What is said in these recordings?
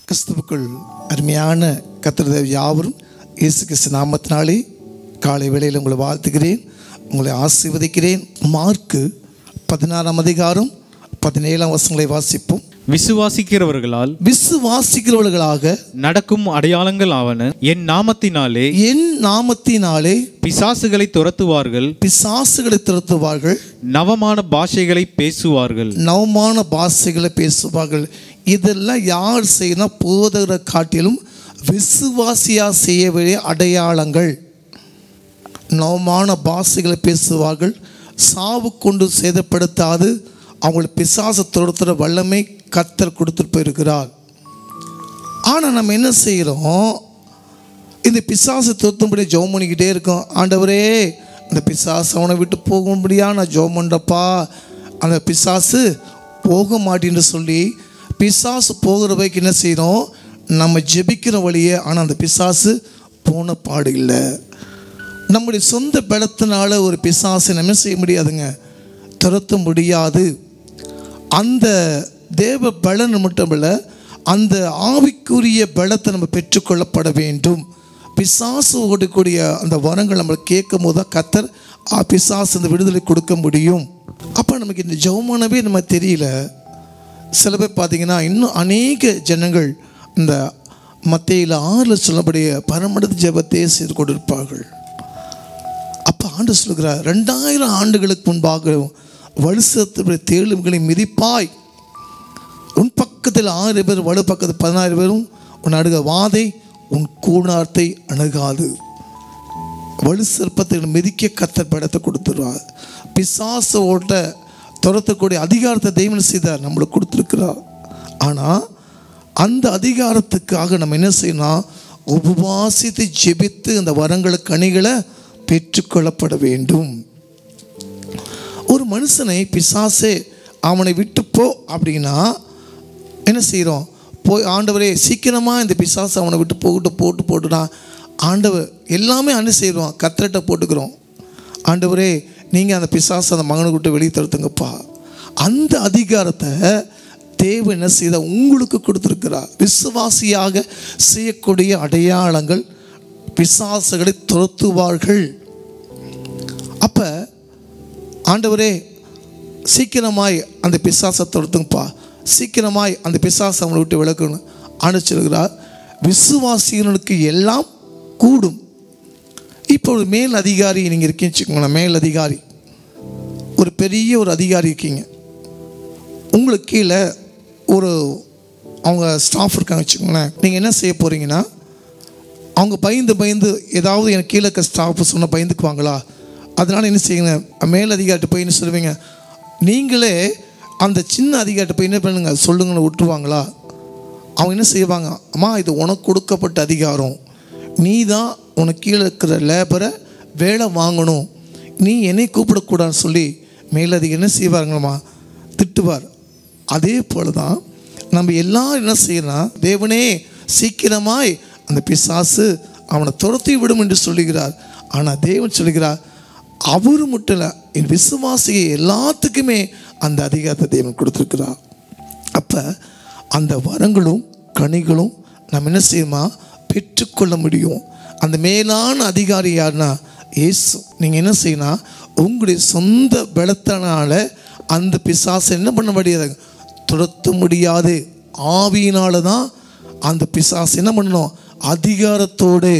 கிறிஸ்துவுக்குள் அருமையான கத்திரதேவ் யாவரும் இயேசு கிறிஸ்து நாமத்தினாலே காலை வேளையில் உங்களை வாழ்த்துகிறேன் உங்களை ஆசீர்வதிக்கிறேன் மார்க்கு பதினாறாம் அதிகாரம் பதினேழாம் வசங்களை வாசிப்போம் விசுவாசிக்கிறவர்களால் விசுவாசிக்கிறவர்களாக நடக்கும் அடையாளங்கள் ஆவன என் நாமத்தினாலே என் நாமத்தினாலே பிசாசுகளை துரத்துவார்கள் பிசாசுகளை துரத்துவார்கள் நவமான பாஷைகளை பேசுவார்கள் நவமான பாஷைகளை பேசுவார்கள் இதெல்லாம் யார் செய்யணும் போதகரை காட்டிலும் விசுவாசியா செய்ய வேண்டிய அடையாளங்கள் நவமான பாஷைகளை பேசுவார்கள் சாவு கொண்டு சேதப்படுத்தாது அவங்களை பிசாச துரத்துற வல்லமை கத்தர் கொடுத்துட்டு போயிருக்கிறார் ஆனால் நம்ம என்ன செய்கிறோம் இந்த பிசாசை துரத்தும்படி ஜெபம் பண்ணிக்கிட்டே இருக்கோம் ஆண்டவரே அந்த பிசாசு அவனை விட்டு போக முடியா நான் ஜெபம் பண்ணுறப்பா அந்த பிசாசு போக மாட்டேன்னு சொல்லி பிசாசு போகிற வரைக்கும் என்ன செய்கிறோம் நம்ம ஜெபிக்கிற வழியே ஆனால் அந்த பிசாசு போன பாடு இல்லை நம்முடைய சொந்த பலத்தினால ஒரு பிசாசை நம்ம செய்ய முடியாதுங்க துரத்த முடியாது அந்த தேவ பலன் மட்டுமல்ல அந்த ஆவிக்குரிய பலத்தை நம்ம பெற்றுக்கொள்ளப்பட வேண்டும் பிசாசு ஓடக்கூடிய அந்த வரங்கள் நம்ம கேட்கும் போது தான் கத்தர் ஆ, பிசாசு அந்த விடுதலை கொடுக்க முடியும் அப்போ நமக்கு இந்த ஜெவமானவே நம்ம தெரியல சில பேர் பார்த்தீங்கன்னா இன்னும் அநேக ஜனங்கள் இந்த மத்தியில் ஆறில் சொல்லக்கூடிய பரமடத்து ஜெபத்தையே செய்து கொண்டிருப்பார்கள் அப்போ ஆண்டு சொல்கிறார் ரெண்டாயிரம் ஆண்டுகளுக்கு முன்பாக வலுசத்துடைய தேளுகளை மிதிப்பாய் உன் பக்கத்தில் ஆறு பேர் வலு பக்கத்தில் பதினாறு பேரும் உன் அணுக வாதை உன் கூணார்த்தை அணுகாது வலு சிற்பத்தில் மிதிக்க கத்தர் படத்தை கொடுத்துருவார் பிசாசு ஓட்ட துரத்தக்கூடிய அதிகாரத்தை தெய்வம் செய்தார் நம்மளுக்கு கொடுத்துருக்கிறார் ஆனால் அந்த அதிகாரத்துக்காக நம்ம என்ன செய்யணும் உபவாசித்து ஜெபித்து அந்த வரங்களுக்கு கனிகளை பெற்றுக்கொள்ளப்பட வேண்டும் ஒரு மனுஷனை பிசாசே அவனை விட்டு போ அப்படின்னா என்ன செய்கிறோம் போய் ஆண்டவரே சீக்கிரமாக இந்த பிசாசு அவனை விட்டு போகிட்டு போட்டு போட்டுனா ஆண்டவர் எல்லாமே அனு செய்கிறோம் கத்திரட்டை போட்டுக்கிறோம் ஆண்டவரே நீங்கள் அந்த பிசாசு அந்த மகனை விட்டு வெளியே தடுத்துங்கப்பா அந்த அதிகாரத்தை தேவன் என்ன செய்த உங்களுக்கு கொடுத்துருக்கிறார் விசுவாசியாக செய்யக்கூடிய அடையாளங்கள் பிசாசுகளை துரத்துவார்கள் அப்போ ஆண்டவரே சீக்கிரமாய் அந்த பிசாசை துரத்துங்கப்பா சீக்கிரமாய் அந்த பிசாசை அவனை விட்டு விளக்கணும் ஆண்டு சொல்கிறார் விசுவாசிகளுக்கு எல்லாம் கூடும் இப்போ ஒரு மேல் அதிகாரி நீங்கள் இருக்கீங்கன்னு வச்சுக்கோங்களேன் மேல் அதிகாரி ஒரு பெரிய ஒரு அதிகாரி இருக்கீங்க உங்களுக்கு கீழே ஒரு அவங்க ஸ்டாஃப் இருக்காங்க வச்சுக்கோங்களேன் நீங்கள் என்ன செய்ய போகிறீங்கன்னா அவங்க பயந்து பயந்து ஏதாவது எனக்கு கீழே இருக்க ஸ்டாஃப் சொன்ன பயந்துக்குவாங்களா அதனால் என்ன செய்யுங்க மேல் அதிகாரிட்ட போய் என்ன சொல்லுவீங்க நீங்களே அந்த சின்ன அதிகாரிட்ட போய் என்ன பண்ணுங்க சொல்லுங்கன்னு விட்டுருவாங்களா அவங்க என்ன செய்வாங்க அம்மா இது உனக்கு கொடுக்கப்பட்ட அதிகாரம் நீ தான் உனக்கு கீழே இருக்கிற லேபரை வேலை வாங்கணும் நீ என்னை கூப்பிடக்கூடாதுன்னு சொல்லி மேலதிகாரி என்ன செய்வாருங்களம்மா திட்டுவார் அதே போல தான் நம்ம எல்லாரும் என்ன செய்யலாம் தேவனே சீக்கிரமாய் அந்த பிசாசு அவனை துரத்தி விடும் என்று சொல்லுகிறார் ஆனால் தேவன் சொல்லுகிறார் அவர் மட்டும் இல்லை என் விசுவாசியை எல்லாத்துக்குமே அந்த அதிகாரத்தை தேவன் கொடுத்துருக்கிறார் அப்போ அந்த வரங்களும் கனிகளும் நம்ம என்ன செய்யணுமா பெற்றுக்கொள்ள முடியும் அந்த மேலான அதிகாரி யாருன்னா இயேசு நீங்கள் என்ன செய்யணும் உங்களுடைய சொந்த பலத்தினால அந்த பிசாசை என்ன பண்ண முடியாது துரத்த முடியாது ஆவியினால தான் அந்த பிசாசு என்ன பண்ணணும் அதிகாரத்தோடு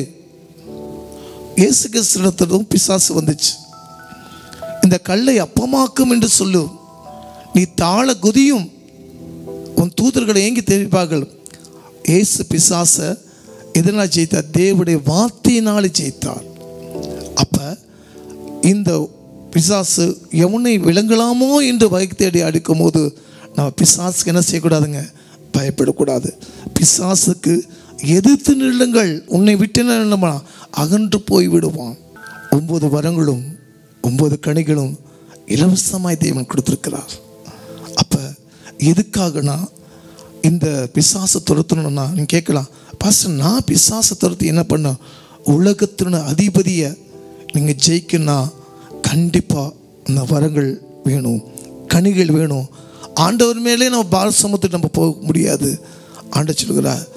இயேசு கிறிஸ்துவத்திலும் பிசாசு வந்துச்சு இந்த கல்லை அப்பமாக்கும் என்று சொல்லு நீ தாழ குதியும் உன் தூதர்களை ஏங்கி தெரிவிப்பார்கள் இயேசு பிசாச எதனால் ஜெயித்தார் தேவனுடைய வார்த்தையினாலே ஜெயித்தார் அப்போ இந்த பிசாசு எவனை விளங்கலாமோ என்று வகை தேடி அடிக்கும் போது நம்ம பிசாசுக்கு என்ன செய்யக்கூடாதுங்க பயப்படக்கூடாது பிசாசுக்கு எதிர்த்து நில்லுங்கள் உன்னை விட்டு நில்லமா அகன்று போய் விடுவான் ஒன்பது வரங்களும் ஒன்பது கனிகளும் இலவசமாய் தேவன் கொடுத்துருக்கிறார் அப்போ எதுக்காகனா இந்த பிசாசை துரத்தணும்னா நீங்கள் கேட்கலாம் பாஸ்டர் நான் பிசாசை துரத்தி என்ன பண்ண உலகத்தின அதிபதியை நீங்கள் ஜெயிக்கணும்னா கண்டிப்பாக அந்த வரங்கள் வேணும் கனிகள் வேணும் ஆண்டவர் மேலே நம்ம பாரசமத்துக்கு நம்ம போக முடியாது ஆண்ட சொல்கிறார்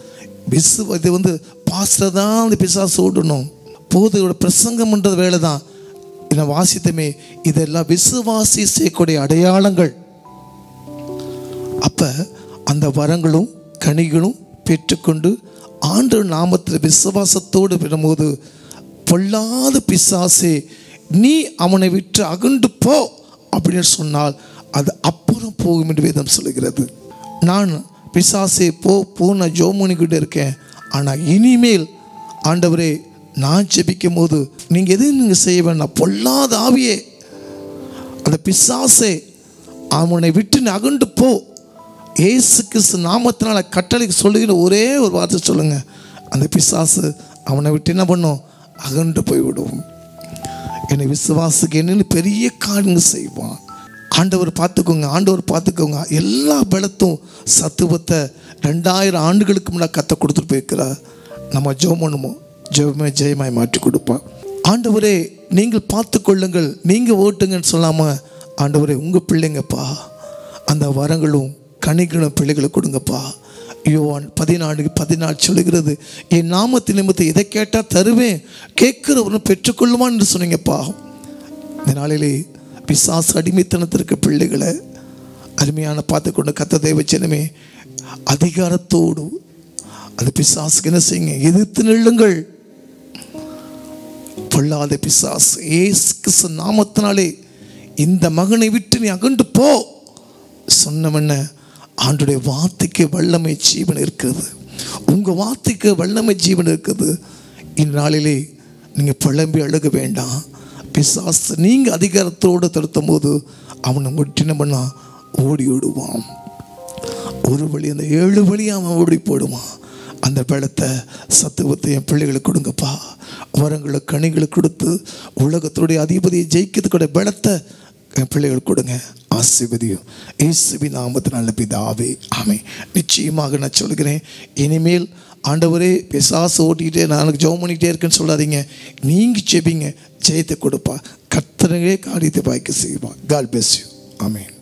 விசு இது வந்து பாஸ்டர் தான் அந்த பிசாசு ஓடணும் போதையோட பிரசங்கம் பண்ணுறது வேலை தான் என்ன வாசித்தமே இதெல்லாம் விசுவாசி செய்யக்கூடிய அடையாளங்கள் அப்போ அந்த வரங்களும் கனிகளும் பெற்றுக்கொண்டு ஆண்டு நாமத்தில் விசுவாசத்தோடு விடும்போது பொல்லாத பிசாசே நீ அவனை விட்டு அகண்டு போ அப்படின்னு சொன்னால் அது அப்புறம் போகும் என்று வேதம் சொல்லுகிறது நான் பிசாசே போ போ நான் ஜோமோனிக்கிட்ட இருக்கேன் ஆனால் இனிமேல் ஆண்டவரே நான் ஜெபிக்கும் போது நீங்கள் எதுவும் நீங்கள் செய்ய வேண்டாம் பொல்லாத ஆவியே அந்த பிசாசே அவனை விட்டு நீ அகண்டு போ ஏசு கிறிஸ்து நாமத்தினால கட்டளைக்கு சொல்லுகிற ஒரே ஒரு வார்த்தை சொல்லுங்க அந்த பிசாசு அவனை விட்டு என்ன பண்ணும் அகண்டு போய்விடும் என்னை விசுவாசுக்கு என்னன்னு பெரிய காரியங்கள் செய்வான் ஆண்டவர் பார்த்துக்கோங்க ஆண்டவர் பார்த்துக்கோங்க எல்லா பலத்தும் சத்துவத்தை ரெண்டாயிரம் ஆண்டுகளுக்கு முன்னாடி கத்த கொடுத்துட்டு போயிருக்கிறார் நம்ம ஜெபம் பண்ணுமோ ஜெபமே ஜெயமாய் மாற்றி கொடுப்பான் ஆண்டவரே நீங்கள் பார்த்து கொள்ளுங்கள் நீங்கள் ஓட்டுங்கன்னு சொல்லாமல் ஆண்டவரே உங்கள் பிள்ளைங்கப்பா அந்த வரங்களும் கனிகளும் பிள்ளைகளை கொடுங்கப்பா யோவான் பதினாலு பதினாலு சொல்லுகிறது என் நாமத்தின் நிமித்தம் எதை கேட்டால் தருவேன் கேட்கிறவனும் பெற்றுக்கொள்ளுவான் என்று சொன்னீங்கப்பா இந்த நாளிலே பிசாசு அடிமைத்தனத்திற்கு பிள்ளைகளை அருமையான பார்த்து கொண்டு கத்த தேவச்சனமே அதிகாரத்தோடு அந்த பிசாசுக்கு என்ன செய்யுங்க எதிர்த்து நில்லுங்கள் பொல்லாத பிசாசு ஏசு கிறிஸ்து நாமத்தினாலே இந்த மகனை விட்டு நீ அகண்டு போ சொன்னவன ஆண்டுடைய வார்த்தைக்கு வல்லமை ஜீவன் இருக்கிறது உங்கள் வார்த்தைக்கு வல்லமை ஜீவன் இருக்குது இந்நாளிலே நீங்கள் புலம்பி அழுக வேண்டாம் பிசாசு நீங்கள் அதிகாரத்தோடு தடுத்தும் போது அவனை ஒட்டி என்ன பண்ணா ஓடி ஓடுவான் ஒரு வழி அந்த ஏழு வழி அவன் ஓடி போடுவான் அந்த பலத்தை சத்துவத்தை என் பிள்ளைகளுக்கு கொடுங்கப்பா வரங்களை கனிகளை கொடுத்து உலகத்துடைய அதிபதியை ஜெயிக்கிறதுக்கூட பலத்தை என் பிள்ளைகளுக்கு கொடுங்க ஆசிர்வதியும் இயேசுவி நாமத்தினால பிதாவே ஆமே நிச்சயமாக நான் சொல்கிறேன் இனிமேல் ஆண்டவரே பிசாசு ஓட்டிக்கிட்டே நான் ஜெபம் பண்ணிக்கிட்டே இருக்கேன்னு சொல்லாதீங்க நீங்கள் ஜெபிங்க ஜெயத்தை கொடுப்பா கத்தனவே காரியத்தை பாய்க்க செய்வான் கால் பெஸ் யூ ஆமேன்